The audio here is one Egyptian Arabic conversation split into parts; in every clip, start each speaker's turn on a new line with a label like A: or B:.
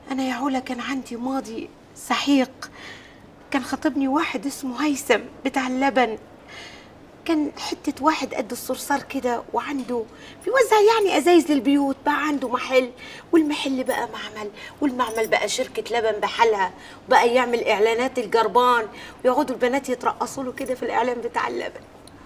A: انا يا علا كان عندي ماضي سحيق كان خاطبني واحد اسمه هيثم بتاع اللبن كان حتة واحد قد الصرصار كده وعنده بيوزع يعني أزايز للبيوت بقى عنده محل والمحل بقى معمل والمعمل بقى شركة لبن بحالها وبقى يعمل إعلانات الجربان ويقعدوا البنات يترقصوا له كده في الإعلان بتاع اللبن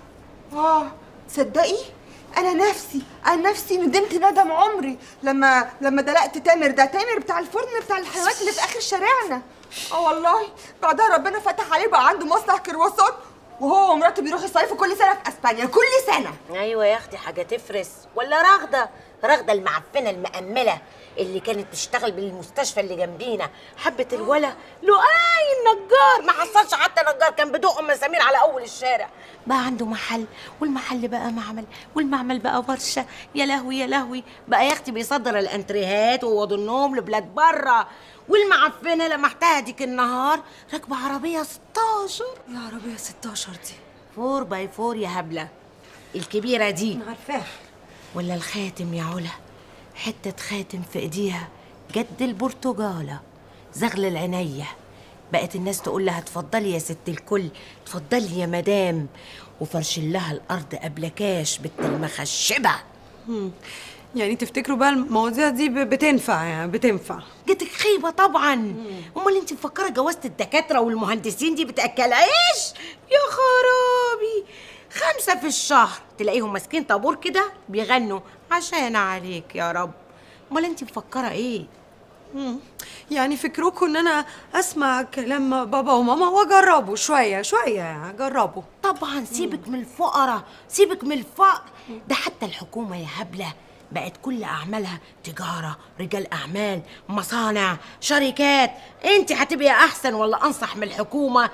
B: اه تصدقي انا نفسي انا نفسي ندمت ندم عمري لما لما دلقت تامر ده تامر بتاع الفرن بتاع الحلويات اللي في اخر شارعنا اه والله بعدها ربنا فتح عليه بقى عنده مصنع كرواسات وهو ومراته بيروحوا يصيفوا كل سنه في اسبانيا كل سنه
A: أيوة يا أختي حاجة تفرس ولا رغدة رغدة المعفنة المأملة اللي كانت بتشتغل بالمستشفى اللي جنبينا حبة الولا لؤي النجار ما حصلش حتى نجار كان بدق مسامير على أول الشارع بقى عنده محل والمحل بقى معمل والمعمل بقى ورشة يا لهوي يا لهوي بقى يا أختي بيصدر الأنتريهات وأوض النوم لبلاد بره والمعفنة لمحتها ديك النهار راكبة عربية 16
C: يا عربية 16 دي
A: فور باي فور يا هبلة الكبيرة دي
C: انا عارفاها
A: ولا الخاتم يا علا حتة خاتم في ايديها جد البرتقالة زغل العنية بقت الناس تقول لها اتفضلي يا ست الكل اتفضلي يا مدام وفرش لها الارض قبل كاش بالت المخشبة
C: يعني تفتكروا بقى المواضيع دي ب- بتنفع يعني بتنفع
A: جاتك خيبة طبعا امال انت مفكرة جوازة الدكاترة والمهندسين دي بتأكل عيش يا خرابي خمسة في الشهر تلاقيهم ماسكين طابور كده بيغنوا عشان عليك يا رب امال انت مفكرة ايه
C: مم. يعني فكركم ان انا اسمع كلام بابا وماما واجربه شويه شويه يعني اجربه
A: طبعا سيبك من الفقراء سيبك من الفقر ده حتى الحكومة يا هبلة بقت كل أعمالها تجارة رجال أعمال مصانع شركات انت هتبقي أحسن ولا أنصح من الحكومة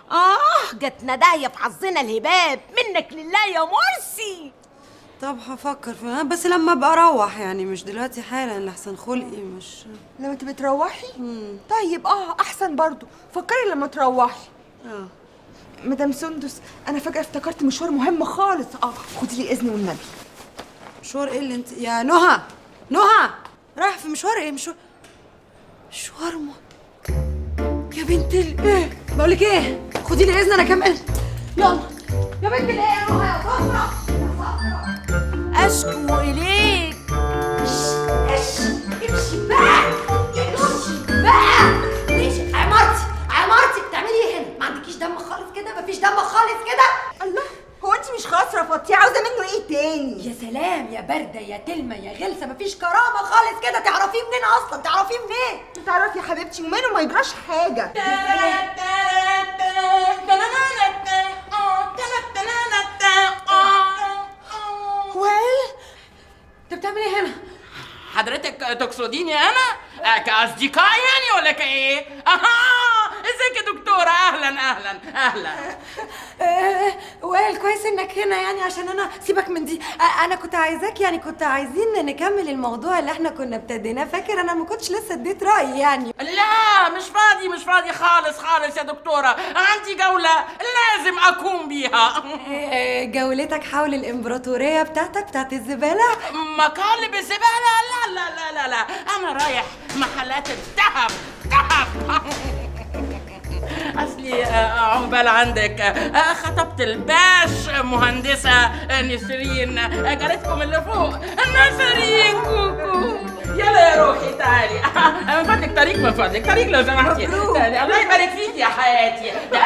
A: آه جاتنا داهية في حظنا الهباب منك لله يا مرسي
C: طب هفكر في بس لما ابقى اروح يعني مش دلوقتي حالا لحسن خلقي مش
B: لما انت بتروحي طيب اه احسن برضو فكري لما تروحي
C: اه
B: مدام سندس انا فجاه افتكرت مشوار مهم خالص اه خدي لي اذن والنبي
C: مشوار ايه اللي انت يا نهى نهى رايح في مشوار ايه مشوار مشوار م... يا بنت ال ايه بقول لك ايه خدي لي اذن انا كمان يلا يا بنت الايه يا نهى يا صفرا
A: أشكو إليك
D: امشي بقى امشي بقى ماشي عمارتي عمارتي بتعملي ايه هنا ما عندكيش دم خالص كده مفيش دم خالص كده
B: الله هو انت مش خلاص رفضتيه عاوزه منه ايه تاني
D: يا سلام يا بردة يا تلمة يا غلسة مفيش كرامة خالص كده تعرفيه منين أصلا تعرفيه منين
B: تعرفي يا حبيبتي وماله ما يجراش حاجه
C: وائل انت بتعمل ايه هنا
E: حضرتك تقصديني انا آه، كاصدقاء يعني ولا كايه اها ازيك يا دكتوره اهلا اهلا اهلا
C: آه، وائل كويس انك هنا يعني عشان انا سيبك من دي آه، انا كنت عايزاك يعني كنت عايزين نكمل الموضوع اللي احنا كنا ابتديناه فاكر انا ما كنتش لسه اديت رايي يعني
E: لا مش فاضي مش فاضي خالص خالص يا دكتوره عندي جوله لازم اقوم بيها
C: آه، جولتك حول الامبراطوريه بتاعتك بتاعت الزباله
E: مقالب الزباله لا لا لا لا لا انا رايح محلات الذهب ذهب اصلي آه، عقبال عندك آه، خطبت الباش مهندسه آه، نسرين آه، جارتكم اللي فوق نسرين كوكو يلا يا روحي تعالي آه، من فضلك طريق من فضلك طريق لو سمحتي تعالي. الله يبارك فيك يا حياتي ده